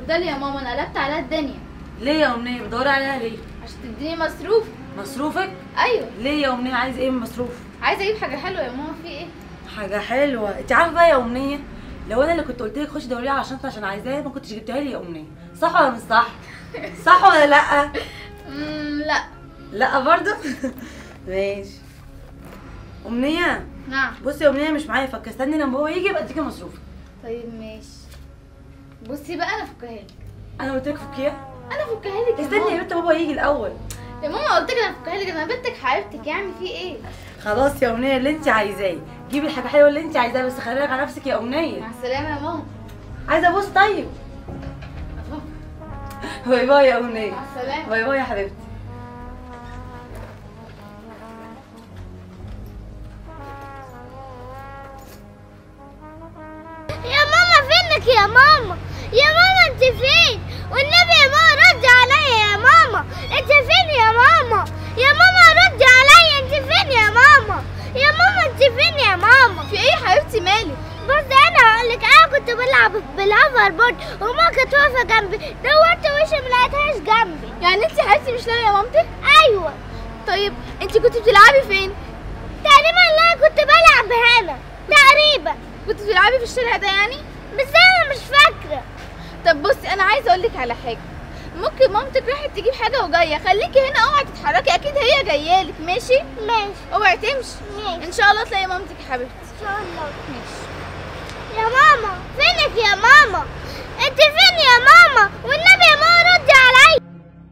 اتفضلي يا ماما انا قلبت عليها الدنيا ليه يا امنيه بتدوري عليها ليه عشان تديني مصروف مصروفك ايوه ليه يا امنيه عايزه ايه من مصروف عايزه اجيب حاجه حلوه يا ماما في ايه حاجه حلوه انت عارفه بقى يا امنيه لو انا اللي كنت قلت لك خشي دوري على شنطه عشان عايزاها ما كنتش جبتها لي يا امنيه صح ولا مش صح صح ولا لا امم لا لا برضو ماشي امنيه نعم بصي يا امنيه مش معايا فك استني لما هو يجي يبقى اديكي مصروفك طيب ماشي بصي بقى انا فكها لك انا قلت لك فكيها انا فكها لك يا استني يا ماما بنت بابا يجي الاول يا ماما قلت لك انا فكها لك انا بنتك حبيبتك يعني في ايه خلاص يا امنيه اللي انت عايزاه جيبي الحاجه الحلوه اللي انت عايزاها بس خلي بالك على نفسك يا امنيه مع السلامه يا ماما عايزه ابوس طيب باي باي يا امنيه مع السلامه باي باي يا حبيبتي يا ماما فينك يا ماما يا ماما انت فين والنبي يا ماما ردي عليا يا ماما انت فين يا ماما يا ماما ردي عليا انت فين يا ماما يا ماما انت فين يا ماما في ايه يا حبيبتي مالك بص انا هقول لك انا كنت بلعب بالهوفر بورد وما كانت واقفه جنبي دورت وشي ما لقيتهاش جنبي يعني انت حبيبتي مش لاقيه مامتك ايوه طيب انت كنت بتلعبي فين تقريبا لا كنت بلعب هنا تقريبا كنت بتلعبي في الشارع ده يعني بس انا مش فاكره طب بصي انا عايزه اقول لك على حاجه ممكن مامتك راحت تجيب حاجه وجايه خليكي هنا اوعي تتحركي اكيد هي جايه لك ماشي ماشي اوعي تمشي ماشي ان شاء الله تلاقي مامتك يا حبيبتي ان شاء الله ماشي يا ماما فينك يا ماما انت فين يا ماما والنبي يا ماما ردي عليا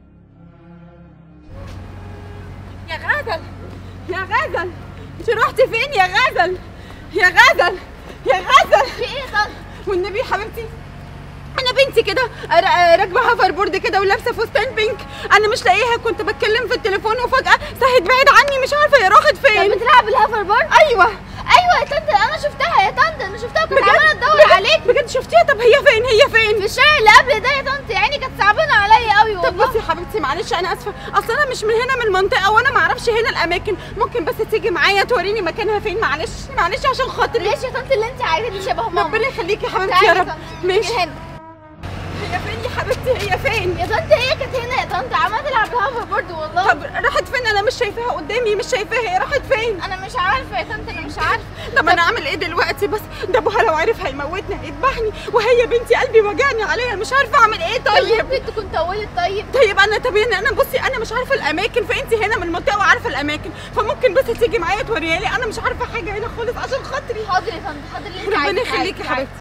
يا غزل يا غزل انت رحتي فين يا غزل يا غزل يا غزل في ايه يا طنط والنبي يا حبيبتي انا بنتي كده را- راكبه هافر بورد كده ولابسه فستان بينك انا مش لاقيها كنت بتكلم في التليفون وفجاه سهت بعيد عني مش عارفه هي راحت طب فين بتلعب بالهوفر بورد ايوه ايوه يا طنط انا شفتها يا طنط انا شفتها كنت بجد؟ عماله تدور عليك بجد شفتيها طب هي فين هي فين في الشارع اللي قبل ده يا طنط يعني كانت صعبانه عليا قوي طب والله بصي يا حبيبتي معلش انا اسفه اصل انا مش من هنا من المنطقه وانا ما اعرفش هنا الاماكن ممكن بس تيجي معايا توريني مكانها فين معلش معلش عشان خاطري ليش يا طنط اللي انت عايزاه دي شبه ماما ربنا يخليكي يا حبيبتي تعالي يا يا رب طنط ماشي تيجي هنا هي فين يا حبيبتي هي فين يا طنط هي كانت هنا يا طنط عماله تلعب بالهوفر بورد والله طب راحت فين انا مش شايفاها قدامي مش شايفاها هي راحت فين انا مش عارفه يا طنط انا مش عارفه طب انا اعمل ايه دلوقتي بس ده ابوها لو عرف هيموتني هيذبحني وهي بنتي قلبي وجعني عليها مش عارفه اعمل ايه طب طيب ممكن تكون طولت طيب طيب انا طب انا أنا بصي انا مش عارفه الاماكن فانت هنا من المنطقه وعارفه الاماكن فممكن بس تيجي معايا توريها لي انا مش عارفه حاجه هنا خالص عشان خاطري حاضر يا طنط حاضر اللي انت ربنا عايزاه يخليكي يا عادي.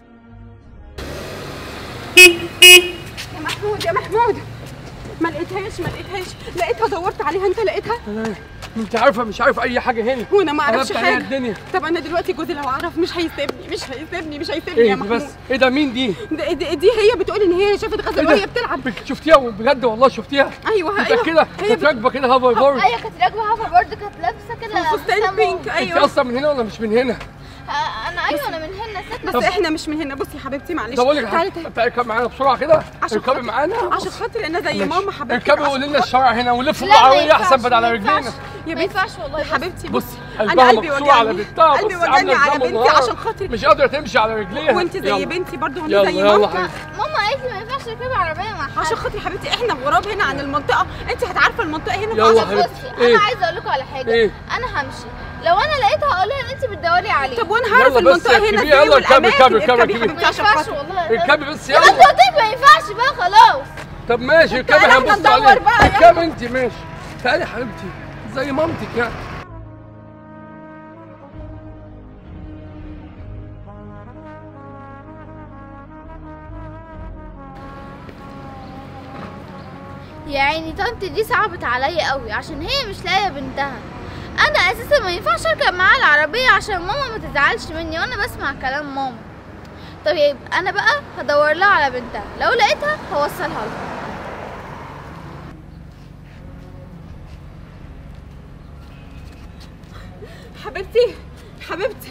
حبيبتي يا محمود يا محمود ما لقيتهاش ما لقيتهاش لقيتها دورت عليها انت لقيتها انت عارفه مش عارف اي حاجه هنا وانا ما اعرفش قلبت عليها حاجه الدنيا طب انا دلوقتي جوزي لو عرف مش هيسيبني مش هيسيبني مش هيسيبني ايه يا دي محمود بس ايه ده مين دي دي, دي, دي هي بتقول ان هي شافت ايه غزل ده؟ وهي بتلعب بك- شفتيها بجد والله شفتيها ايوه انت ايوه كده هي كانت راكبه كده هافر بورد ايوه كانت راكبه هوفر بورد كانت لابسه كده فستان بينك انت ايوه اصلا من هنا ولا مش من هنا آه، انا ايوه انا من هنا ساكنه بس احنا مش من هنا بصي يا حبيبتي معلش طب اقول لك تعالي حاجه تعالي اركبي معانا بسرعه كده عشان اركبي خاطر- معانا عشان خاطر انا زي ماما حبيبتي اركبي عشان وقولي لنا خاطر- الشارع هنا ونلف لا، ما بالعربيه ينفعش، احسن بدل على ما رجلينا ينفعش. يا ما بنتي ينفعش والله يا حبيبتي بص انا قلبها قلبي مكسور على وجعني بنتها قلبي بص وجعني عامله على ازاي بنتي منهارة. عشان خاطري مش قادره تمشي على رجليها وانت زي يلا. بنتي برضو يلا وانا زي يلا ماما حبيبتي ماما قالت لي ما ينفعش تركبي عربيه مع حد عشان خاطري يا حبيبتي احنا غراب هنا عن المنطقه انت هتعرفي المنطقه هنا يلا فعشان- حبيبتي. بصي إيه؟ انا عايزه اقول لكم على حاجه إيه؟ انا همشي لو انا لقيتها هقول لها ان انت بتدوري عليه طب وانا هعرف يلا بس المنطقه هنا اركبي، ازاي يلا اركبي، والاماكن اركبي، اركبي، اركبي يا اركبي. حبيبتي ما عشان ينفعش خاطري والله اركبي بس يا طنط يلا قلت لك ما ينفعش بقى خلاص طب ماشي اركبي تعالي احنا هنبص ندور عليك بقى، يلا. اركبي انت ماشي تعالي يا حبيبتي زي مامتك يعني يا عيني طنط دي صعبت عليا قوي عشان هي مش لاقيه بنتها انا اساسا ما ينفعش اركب معاها العربيه عشان ماما ما تزعلش مني وانا بسمع كلام ماما طيب انا بقى هدور لها على بنتها لو لقيتها هوصلها لها حبيبتي حبيبتي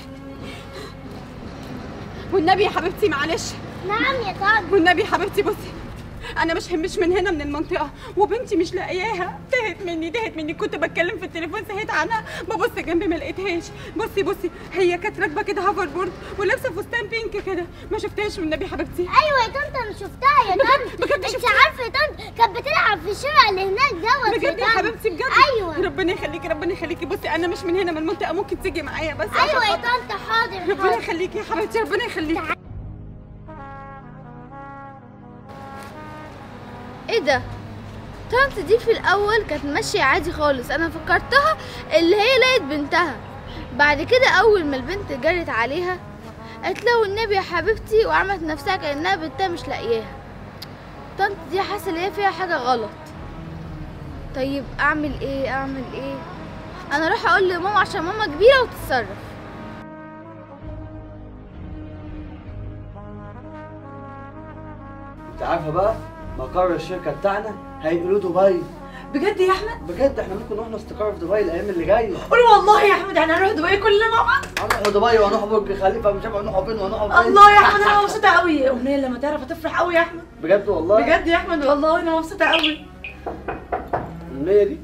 والنبي يا حبيبتي معلش نعم يا طنط والنبي يا حبيبتي بصي انا مش مش من هنا من المنطقه وبنتي مش لاقياها تهت مني تهت مني كنت بتكلم في التليفون سهيت عنها ببص جنبي ما لقيتهاش بصي بصي هي كانت راكبه كده هافر بورد ولابسه فستان بينك كده ما شفتهاش والنبي حبيبتي ايوه يا طنط انا شفتها يا طنط بجد انت شفتها؟ عارفه يا طنط كانت بتلعب في الشارع اللي هناك دوت بجد يا طنط. حبيبتي بجد ايوه ربنا يخليكي ربنا يخليكي بصي انا مش من هنا من المنطقه ممكن تيجي معايا بس عشان ايوه يا خاطر- طنط حاضر ربنا حاضر يخليكي يا حبيبتي ربنا يخليكي ايه ده طنط دي في الاول كانت ماشيه عادي خالص انا فكرتها اللي هي لقيت بنتها بعد كده اول ما البنت جرت عليها قالت لها والنبي يا حبيبتي وعملت نفسها كانها بنتها مش لاقياها طنط دي حاسه ان هي فيها حاجه غلط طيب اعمل ايه اعمل ايه انا اروح اقول لماما عشان ماما كبيره وتتصرف انت عارفه بقى مقر الشركه بتاعنا هينقلوه دبي بجد يا احمد بجد احنا ممكن نروح نستقر في دبي الايام اللي جايه قول والله يا احمد احنا هنروح دبي كلنا مع بعض هنروح دبي وهنروح برج خليفه مش عارف هنروح فين وهنروح فين الله يا احمد انا مبسوطه قوي امنيه لما تعرف هتفرح قوي يا احمد بجد والله بجد يا احمد والله انا مبسوطه قوي الامنيه دي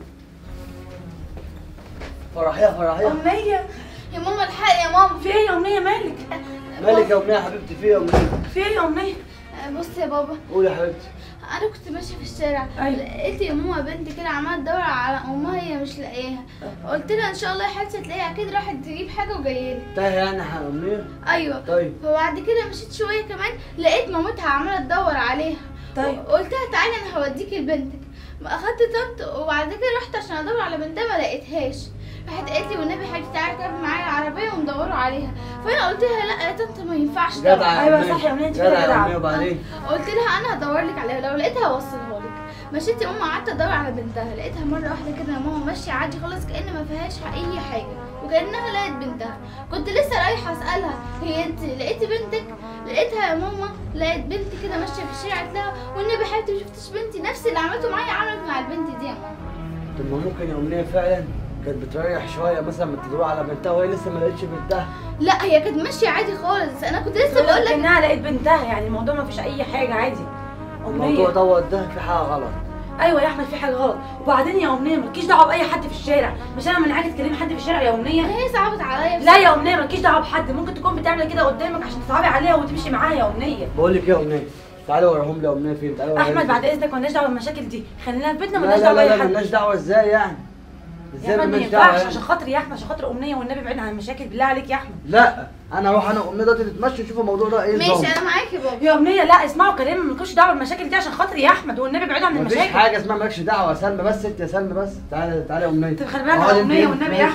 فرحيها فرحيها امنيه يا ماما الحق يا ماما في ايه يا امنيه مالك مالك يا امنيه يا حبيبتي في ايه يا امنيه في ايه يا امنيه بص يا بابا قولي يا حبيبتي انا كنت ماشيه في الشارع أيوة. لقيت يا ماما بنت كده عماله تدور على امها هي مش لاقياها قلت لها ان شاء الله يا حبيبتي هتلاقيها اكيد راحت تجيب حاجه وجايه تايه يعني يا امنيه ايوه طيب فبعد كده مشيت شويه كمان لقيت مامتها عماله تدور عليها طيب قلت لها تعالي انا هوديكي لبنتك ما اخدت طنط وبعد كده رحت عشان ادور على بنتها ما لقيتهاش راحت قالت لي والنبي حبيبتي تعالي تركبي معايا العربيه وندوروا عليها فانا قلت لها لا يا طنط ما ينفعش طبعا. جدع يا أيوة أمنية. صح يا أمنية، أنت كده جدع يا جدعة. امنيه وبعدين قلت لها انا هدور لك عليها لو لقيتها هوصلها لك مشيت يا ماما قعدت ادور على بنتها لقيتها مره واحده كده يا ماما ماشيه عادي خالص كأن ما فيهاش اي حاجه وكانها لقيت بنتها كنت لسه رايحه اسالها هي انت لقيتي بنتك لقيتها يا ماما لقيت بنت كده ماشيه في الشارع قالت لها والنبي حبيبتي ما شفتش بنتي نفس اللي عملته معايا عملت مع البنت دي يا ماما طب ما ممكن يا امنيه فعلا كانت بتريح شويه مثلا ما تدور على بنتها وهي لسه ما لقيتش بنتها لا هي كانت ماشيه عادي خالص انا كنت لسه بقول لك انها لقيت بنتها يعني الموضوع ما فيش اي حاجه عادي الموضوع امنيه دوت ده في حاجه غلط ايوه يا احمد في حاجه غلط وبعدين يا امنيه مالكيش دعوه باي حد في الشارع مش انا من عادي تكلمي حد في الشارع يا امنيه هي صعبت عليا لا يا امنيه مالكيش دعوه بحد ممكن تكون بتعمل كده قدامك عشان تصعبي عليها وتمشي معاها يا امنيه بقول لك ايه يا امنيه تعالي وريهم لي يا امنيه فين تعالي وريهم احمد لي. بعد اذنك مالناش دعوه بالمشاكل دي خلينا في بيتنا لا مالناش لا دعوه لا, باي لا حد مالناش دعوه ازاي يعني يا ازاي احمد ما مالناش دعوه ينفعش يعني؟ عشان خاطر يا احمد عشان خاطر امنيه والنبي بعيد عن المشاكل بالله عليك يا احمد لا انا اروح انا وامنيه دلوقتي نتمشى نشوف الموضوع ده ايه نظامه. ماشي انا معاكي يا بابا يا امنيه لا اسمعوا كلامي مالكوش دعوه بالمشاكل دي عشان خاطر يا احمد والنبي بعيد عن مفيش المشاكل حاجه اسمها مالكش دعوه يا سلمى بس انت يا سلمى بس تعالى تعالى يا امنيه طب خلي بالك اقعدي يا انت امنيه هنا. والنبي يا ماشي.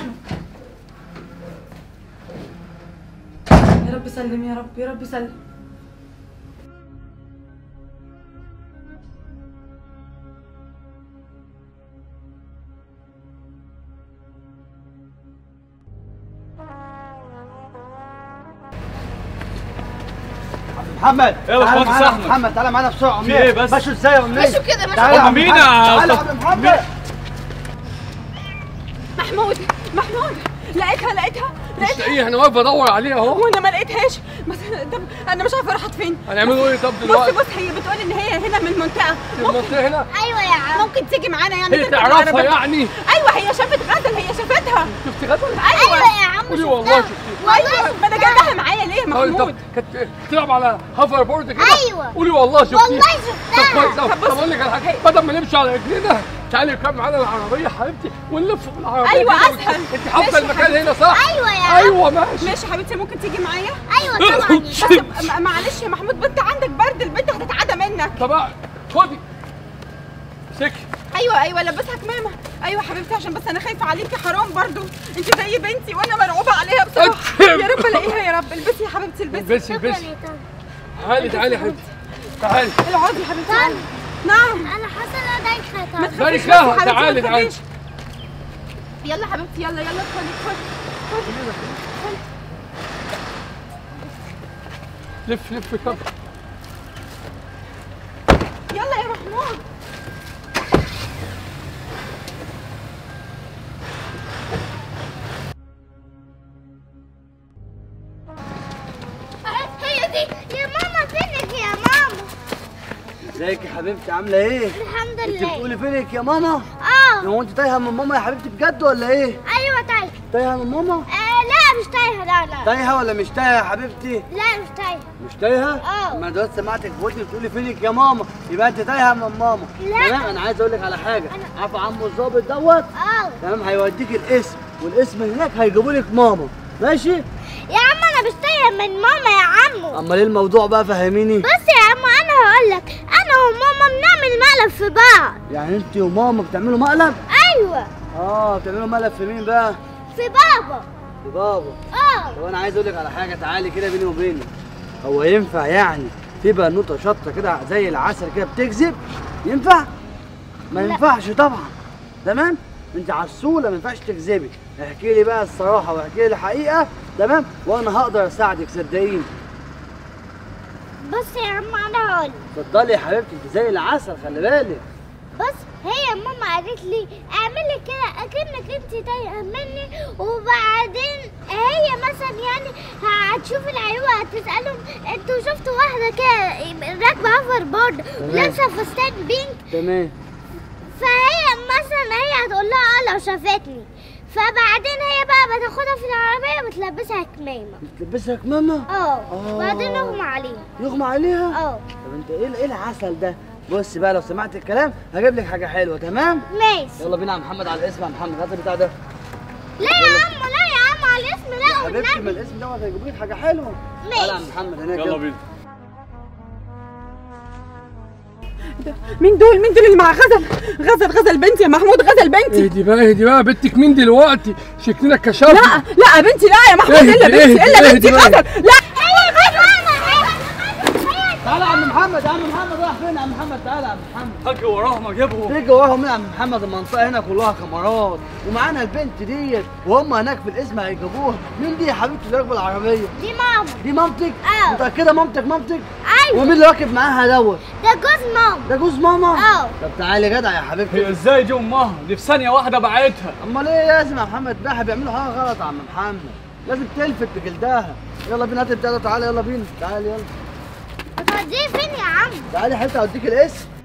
احمد يا رب سلم يا رب يا رب سلم محمد ايه يا تعالى باشمهندس معانا أحمد؟ محمد تعالى معانا بسرعه يا في امنيه ايه بس؟ مشوا ازاي يا امنيه مشوا كده، مشوا. تعالى يا هم عم مين محمد. يا تعالى يا أستاذ؟ عم محمد محمود محمود لقيتها لقيتها مش لقيتها لاقيها انا واقف بدور عليها اهو وانا ما لقيتهاش بس طب انا مش عارفه راحت فين هنعملوا ايه طب بص دلوقتي بص هي بتقول ان هي هنا من المنطقه في المنطقه هنا ايوه يا عم ممكن تيجي معانا يعني هي تركب تعرفها العربية. يعني ايوه هي شافت غزل هي شافتها شفت غزل ايوه يا عم قولي شفتها. والله شفتي ايوه ما انا جايباها معايا ليه يا طيب طب محمود كانت بتلعب على هافر بورد كده أيوة. قولي والله شفتي والله طب شفتها كويس طب طب اقول لك على حاجه بدل ما نمشي على رجلينا تعالي اركب معانا العربيه يا حبيبتي ونلف في العربيه أيوة، كده أسهل. انت ماشي حافظه يا المكان هنا صح؟ ايوه يا عم ايوه ماشي ماشي يا حبيبتي ممكن تيجي معايا ايوه طبعا بس م- معلش يا محمود بنت عندك برد البنت هتتعدى منك طب خدي سكي ايوه ايوه لبسها كمامه ايوه حبيبتي عشان بس انا خايفه عليكي حرام برضو انت زي بنتي وانا مرعوبه عليها بصراحه أكيد. يا رب الاقيها يا رب البسي يا حبيبتي البسي البسي شكرا البسي يا طنط تعالي تعالي يا حبيبتي تعالي العودي يا حبيبتي طنط نعم انا حاسه ان انا دايخه يا ما طنط تخافيش دايخة، بس يا حبيبتي، تعالي، ما تعالي. تخافيش. يلا حبيبتي يلا يلا ادخلي ادخلي لف لف طب يلا يا محمود هي دي يا ماما فينك يا ماما ازيك يا حبيبتي عامله ايه الحمد انت لله بتقولي فينك يا ماما اه هو انت تايهه من ماما يا حبيبتي بجد ولا ايه ايوه تايهه تايهه من ماما آه لا مش تايهه لا لا تايهه ولا مش تايهه يا حبيبتي لا مش تايهه مش تايهه اه. ما انا دلوقتي سمعتك في ودني بتقولي فينك يا ماما يبقى انت تايهه من ماما لا. تمام انا عايز اقول لك على حاجه عارفه عمو الظابط دوت اه تمام هيوديك الاسم والاسم هناك هيجيبوا لك ماما ماشي يا عم انا مش تايهه من ماما يا عمو امال ايه الموضوع بقى فهميني بص يا عمو انا هقول لك انا وماما بنعمل مقلب في بعض يعني انت وماما بتعملوا مقلب ايوه اه بتعملوا مقلب في مين بقى في بابا في بابا اه طب انا عايز اقول لك على حاجه تعالي كده بيني وبينك هو ينفع يعني في بنوته شطه كده زي العسل كده بتكذب ينفع ما لا. ينفعش طبعا تمام انت عسوله ما ينفعش تكذبي احكي لي بقى الصراحه واحكي لي الحقيقه تمام وانا هقدر اساعدك صدقيني بص يا عم انا هقول اتفضلي يا حبيبتي انت زي العسل خلي بالك بص هي ماما قالت لي اعملي كده اكنك انت تايهه مني وبعدين هي مثلا يعني هتشوف العيوة هتسالهم انتوا شفتوا واحده كده راكبه هوفر بورد ولابسه فستان بينك تمام فهي مثلا هي هتقول لها اه لو شافتني فبعدين هي بقى بتاخدها في العربيه بتلبسها كمامه بتلبسها كمامه اه آه. وبعدين اغمى عليها يغمى عليها اه طب انت ايه ايه العسل ده بص بقى لو سمعت الكلام هجيب لك حاجه حلوه تمام ماشي يلا بينا يا محمد على الاسم يا محمد هات البتاع ده لا يا عم لا يا عم على الاسم لا حبيبتي ما والنبي الاسم دوت هيجيب لك حاجه حلوه تعالى يا عم ماشي محمد هناك يلا بينا مين دول مين دول اللي مع غزل غزل غزل بنتي يا محمود غزل بنتي اهدي بقى اهدي بقى بنتك مين دلوقتي شكلنا كشفنا لا لا يا بنتي لا يا محمود اهدي، الا بنتي اهدي، الا اهدي بنتي بقى. غزل لا تعالى يا عم محمد يا عم محمد رايح فين يا عم محمد تعالى يا عم محمد هاجي وراهم اجيبهم تيجي وراهم يا عم محمد المنطقه هنا كلها كاميرات ومعانا البنت ديت وهم هناك في الاسم هيجيبوها مين دي يا حبيبتي اللي راكبه العربيه دي ماما دي مامتك اه. متاكده مامتك مامتك ايوه ومين اللي راكب معاها دوت ده جوز ماما ده جوز ماما اه. طب تعالي جدع يا حبيبتي هي ازاي دي امها دي في ثانيه واحده بعتها امال ايه لازم يا محمد بقى بيعملوا حاجه غلط يا عم محمد لازم تلفت بجلدها يلا بينا هات البتاع ده تعالى يلا بينا تعالى يلا بتوديه فين يا عم تعالي يا حبيبتي اوديك الاسم